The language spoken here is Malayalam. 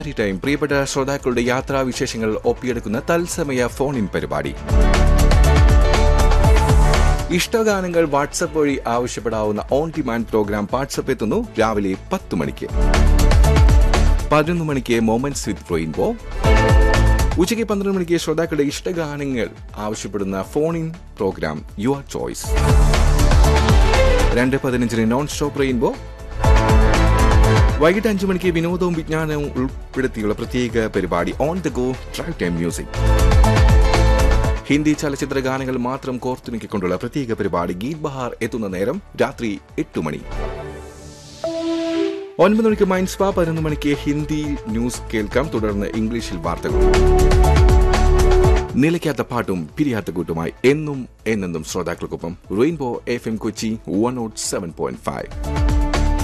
ഈ ടൈം പ്രിയപ്പെട്ട ശ്രോതാക്കളുടെ യാത്രാ വിശേഷങ്ങൾ ഒപ്പിയെടുക്കുന്ന തത്സമയ ഫോൺ ഇൻ പരിപാടി ഇഷ്ടഗാനങ്ങൾ വാട്സപ്പ് വഴി ആവശ്യപ്പെടാവുന്ന ഓൺ ഡിമാൻഡ് പ്രോഗ്രാം വാട്സപ്പ് എത്തുന്നു രാവിലെ പത്ത് മണിക്ക് പതിനൊന്ന് മണിക്ക് മൊമെന്റ്സ് വിത്ത് റെയിൻബോ ഉച്ചയ്ക്ക് പന്ത്രണ്ട് മണിക്ക് ശ്രോതാക്കളുടെ ഇഷ്ടഗാനങ്ങൾ ആവശ്യപ്പെടുന്ന phone in programme your choice രണ്ട് പതിനഞ്ചിന് നോൺ സ്റ്റോപ്പ് റെയിൻബോ വൈകിട്ട് അഞ്ചു മണിക്ക് വിനോദവും വിജ്ഞാനവും ഉൾപ്പെടുത്തിയുള്ള പ്രത്യേക പരിപാടി on the go track time music Hindi ചലച്ചിത്ര ഗാനങ്ങൾ മാത്രം കോർത്തിണക്കിക്കൊണ്ടുള്ള പ്രത്യേക പരിപാടി ഗീത് ബഹാർ എത്തുന്ന നേരം രാത്രി എട്ട് മണി ഒൻപത് മണിക്ക് മൈൻഡ് സ്പാ പതിനൊന്ന് മണിക്ക് ഹിന്ദി ന്യൂസ് കേൾക്കാം തുടർന്ന് ഇംഗ്ലീഷിൽ വാർത്തകൾ നിലയ്ക്കാത്ത പാട്ടും പിരിയാത്ത കൂട്ടുമായി എന്നും എന്നെന്നും ശ്രോതാക്കൾക്കൊപ്പം rainbow F M Kochi one note seven point five